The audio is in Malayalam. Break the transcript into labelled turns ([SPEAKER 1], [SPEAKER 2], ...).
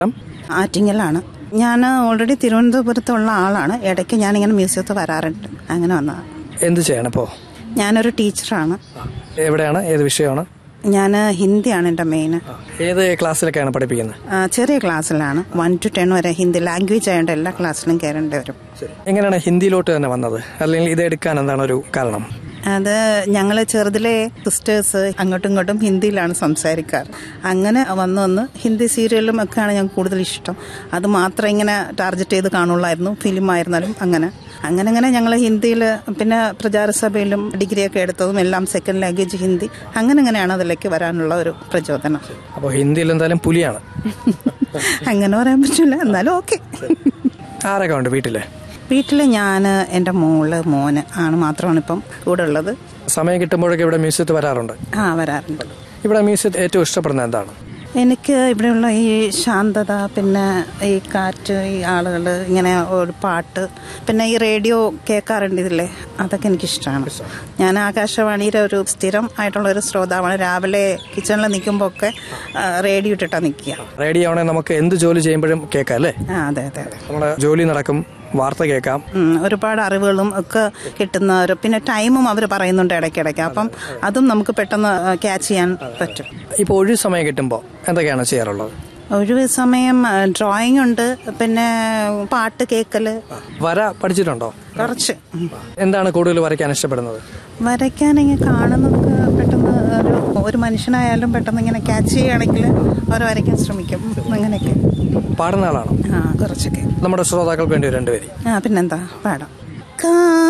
[SPEAKER 1] ആറ്റിങ്ങലാണ് ഞാൻ ഓൾറെഡി തിരുവനന്തപുരത്തുള്ള ആളാണ് ഇടയ്ക്ക് ഞാനിങ്ങനെ മ്യൂസിയത്തിൽ വരാറുണ്ട് അങ്ങനെ വന്നതാണ്
[SPEAKER 2] എന്ത് ചെയ്യണം ഇപ്പോൾ
[SPEAKER 1] ഞാനൊരു ടീച്ചറാണ്
[SPEAKER 2] എവിടെയാണ് ഏത് വിഷയമാണ്
[SPEAKER 1] ഞാൻ ഹിന്ദിയാണ് എൻ്റെ മെയിൻ
[SPEAKER 2] ഏത് ക്ലാസ്സിലൊക്കെയാണ് പഠിപ്പിക്കുന്നത്
[SPEAKER 1] ചെറിയ ക്ലാസ്സിലാണ് വൺ ടു ടെൻ വരെ ഹിന്ദി ലാംഗ്വേജ് ആയതുകൊണ്ട് എല്ലാ ക്ലാസ്സിലും കയറേണ്ടി വരും
[SPEAKER 2] എങ്ങനെയാണ് ഹിന്ദിയിലോട്ട് തന്നെ വന്നത് അല്ലെങ്കിൽ ഇത് എടുക്കാൻ എന്താണ് ഒരു കാരണം
[SPEAKER 1] അത് ഞങ്ങൾ ചെറുതിലെ സിസ്റ്റേഴ്സ് അങ്ങോട്ടും ഇങ്ങോട്ടും ഹിന്ദിയിലാണ് സംസാരിക്കാറ് അങ്ങനെ വന്ന് വന്ന് ഹിന്ദി സീരിയലും ഒക്കെയാണ് ഞങ്ങൾക്ക് കൂടുതൽ ഇഷ്ടം അത് മാത്രം ഇങ്ങനെ ടാർഗറ്റ് ചെയ്ത് കാണുള്ളായിരുന്നു ഫിലിം ആയിരുന്നാലും അങ്ങനെ അങ്ങനെ അങ്ങനെ ഞങ്ങൾ ഹിന്ദിയിൽ പിന്നെ പ്രചാരസഭയിലും ഡിഗ്രിയൊക്കെ എടുത്തതും എല്ലാം സെക്കൻഡ് ലാംഗ്വേജ് ഹിന്ദി അങ്ങനെ അങ്ങനെയാണ് അതിലേക്ക് വരാനുള്ള ഒരു പ്രചോദനം
[SPEAKER 2] അപ്പോൾ ഹിന്ദിയിൽ എന്തായാലും പുലിയാണ്
[SPEAKER 1] അങ്ങനെ പറയാൻ പറ്റില്ല എന്നാലും ഓക്കെ
[SPEAKER 2] ആരൊക്കെ ഉണ്ട് വീട്ടില്
[SPEAKER 1] വീട്ടിൽ ഞാൻ എൻ്റെ മോള് മോന് ആണ് മാത്രമാണ് ഇപ്പം കൂടെ ഉള്ളത്
[SPEAKER 2] സമയം കിട്ടുമ്പോഴൊക്കെ ഇവിടെ മ്യൂസിയത്തിൽ വരാറുണ്ട്
[SPEAKER 1] ആ വരാറുണ്ട്
[SPEAKER 2] ഇവിടെ മ്യൂസിയത്തിൽ ഏറ്റവും ഇഷ്ടപ്പെടുന്നത് എന്താണ്
[SPEAKER 1] എനിക്ക് ഇവിടെയുള്ള ഈ ശാന്തത പിന്നെ ഈ കാറ്റ് ഈ ആളുകൾ ഇങ്ങനെ ഒരു പാട്ട് പിന്നെ ഈ റേഡിയോ കേൾക്കാറുണ്ട് ഇതില്ലേ അതൊക്കെ എനിക്കിഷ്ടമാണ് ഞാൻ ആകാശവാണിയുടെ ഒരു സ്ഥിരം ആയിട്ടുള്ള ഒരു ശ്രോതാവാണ് രാവിലെ കിച്ചണിൽ നിൽക്കുമ്പോൾ ഒക്കെ റേഡിയോ ഇട്ടിട്ടാണ് നിൽക്കുക
[SPEAKER 2] റേഡിയോ ആണെങ്കിൽ നമുക്ക് എന്ത് ജോലി ചെയ്യുമ്പോഴും കേൾക്കാം അല്ലേ
[SPEAKER 1] ആ അതെ അതെ അതെ
[SPEAKER 2] നമ്മുടെ ജോലി നടക്കും വാർത്ത കേൾക്കാം
[SPEAKER 1] ഉം, ഒരുപാട് അറിവുകളും ഒക്കെ കിട്ടുന്ന ഒരു പിന്നെ ടൈമും അവർ പറയുന്നുണ്ട് ഇടയ്ക്കിടയ്ക്ക് അപ്പം അതും നമുക്ക് പെട്ടെന്ന് ക്യാച്ച് ചെയ്യാൻ പറ്റും
[SPEAKER 2] ഇപ്പോൾ ഒഴിവ് സമയം കിട്ടുമ്പോൾ എന്തൊക്കെയാണ് ചെയ്യാറുള്ളത്
[SPEAKER 1] ഒഴിവ് സമയം ഡ്രോയിങ് ഉണ്ട് പിന്നെ പാട്ട് കേൾക്കല്
[SPEAKER 2] വര പഠിച്ചിട്ടുണ്ടോ
[SPEAKER 1] കുറച്ച് ഉം.
[SPEAKER 2] എന്താണ് കൂടുതൽ വരയ്ക്കാൻ ഇഷ്ടപ്പെടുന്നത്
[SPEAKER 1] വരയ്ക്കാനെങ്കിൽ കാണുന്നതൊക്കെ പെട്ടെന്ന് ഒരു ഒരു മനുഷ്യനായാലും പെട്ടെന്ന് ഇങ്ങനെ ക്യാച്ച് ചെയ്യുകയാണെങ്കിൽ അവർ വരയ്ക്കാൻ ശ്രമിക്കും അങ്ങനെയൊക്കെ
[SPEAKER 2] പാടുന്ന ആളാണോ
[SPEAKER 1] ആ കുറച്ചൊക്കെ
[SPEAKER 2] നമ്മുടെ ശ്രോതാക്കൾക്ക് വേണ്ടി രണ്ടുപേരി
[SPEAKER 1] ആ പിന്നെന്താ പാടാം കാ